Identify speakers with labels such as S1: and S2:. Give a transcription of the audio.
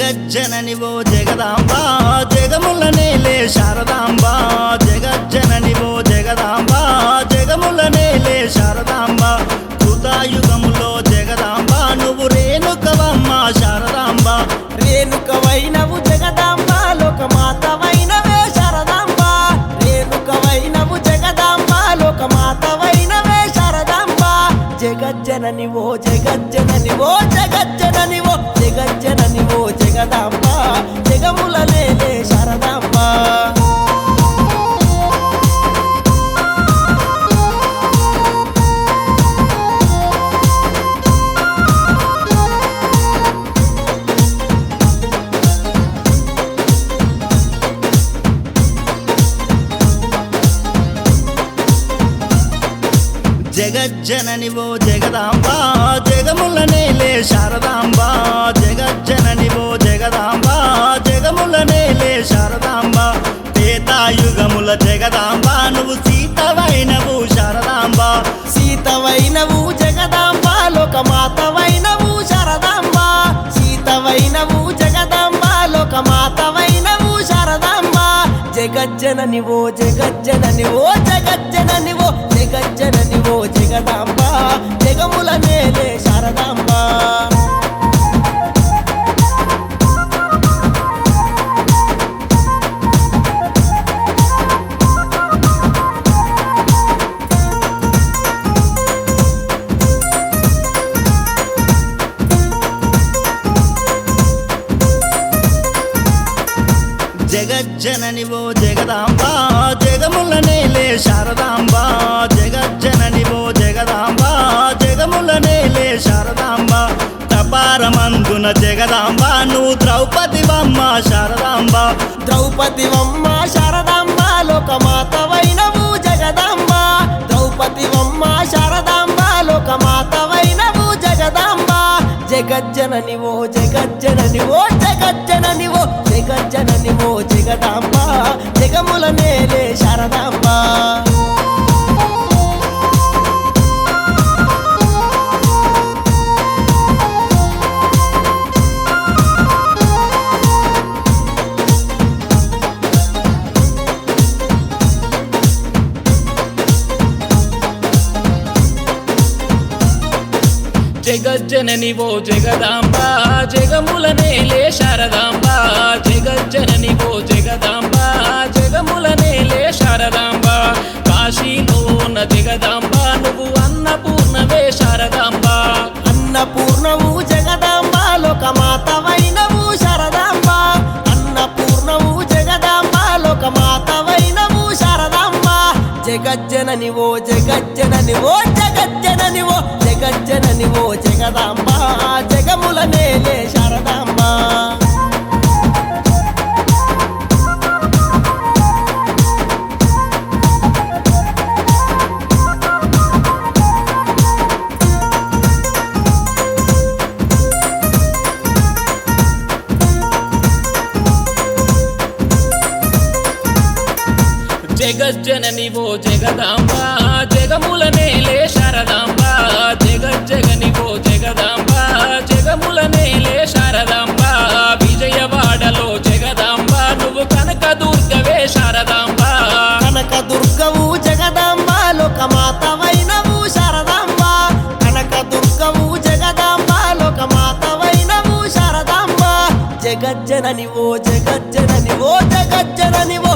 S1: జగజ్జనని ఓ జగదాంబ జగముల నేలే శారదాంబ జగజ్జనని ఓ జగదాంబ జగముల నేలే శారదాంబ కృతాయుగములో జగదాంబ నువ్వు రేణుకవమ్మ శారదాంబ
S2: రేణుకవైనవు జగదాంబ లోకమాతవైనవే శారదాంబ రేణుకవైనవు జగదాంబ లోకమాతవైనవే శారదాంబ జగజ్జనని ఓ జగజ్జనని ఓ జగజ్జనని ఓ జగజ్జనని ఓ జగదాంబ జగముల లేలే శారదాంబ
S1: జగజ్జనని ఓ జగదాంబ జగముల నేలే శారదాంబ జగజ్జనని ఓ జగదాంబ జగముల నేలే శారదాంబ త్రేతాయుగముల జగదాంబ నువ్వు సీతవైనవు శారదాంబ
S2: సీతవైనవు జగదాంబ లోకమాతవైనవు శారదాంబ సీతవైనవు జగదాంబ లోకమాతవైనవు శారదాంబ జగజ్జనని ఓ జగజ్జనని ఓ జగజ్జనని ఓ జగజ్జనని ఓ జగదాంబ జగముల నేలే శారదాంబ
S1: జగజ్జనని ఓ జగదాంబ జగముల నేలే శారదాంబ జగజ్జనని ఓ జగదాంబ జగముల నేలే శారదాంబ తపారమందున జగదాంబ నువ్వు ద్రౌపదివమ్మ శారదాంబ
S2: ద్రౌపదివమ్మ శారదాంబ లోకమాతవైనవు జగదాంబ ద్రౌపదివమ్మ శారదాంబ లోకమాతవైనవు జగదాంబ జగజ్జనని ఓ జగజ్జనని ఓ జగజ్జనని ఓ జగజ్జనని ఓ జగదాంబ జగముల నేలే శారదాంబ
S3: జగజ్జనని ఓ జగదాంబ జగముల నేలే శారదాంబ జగజ్జనని ఓ జగదాంబ జగముల నేలే శారదాంబ కాశీలోన జగదాంబ నువ్వు అన్నపూర్ణవే శారదాంబ
S2: అన్నపూర్ణవు జగదాంబ లోకమాతవైనవు శారదాంబ అన్నపూర్ణవు జగదాంబ లోకమాతవైనవు శారదాంబ జగజ్జనని ఓ జగజ్జనని ఓ జగజ్జనని ఓ జగజ్జనని ఓ జగదాంబ జగముల నేలే శారదాంబ
S3: జగజ్జనని ఓ జగదాంబ జగముల నేలే శారదాంబ జగజ్జగని ఓ జగదాంబ జగముల నేలే శారదాంబ విజయవాడలో జగదాంబ నువ్వు కనక దుర్గవే శారదాంబ
S2: కనక దుర్గవు జగదాంబ లోకమాతవైనవు శారదాంబ కనక దుర్గవు జగదాంబ లోకమాతవైనవు శారదాంబ జగజ్జనని ఓ జగజ్జనని ఓ జగజ్జనని ఓ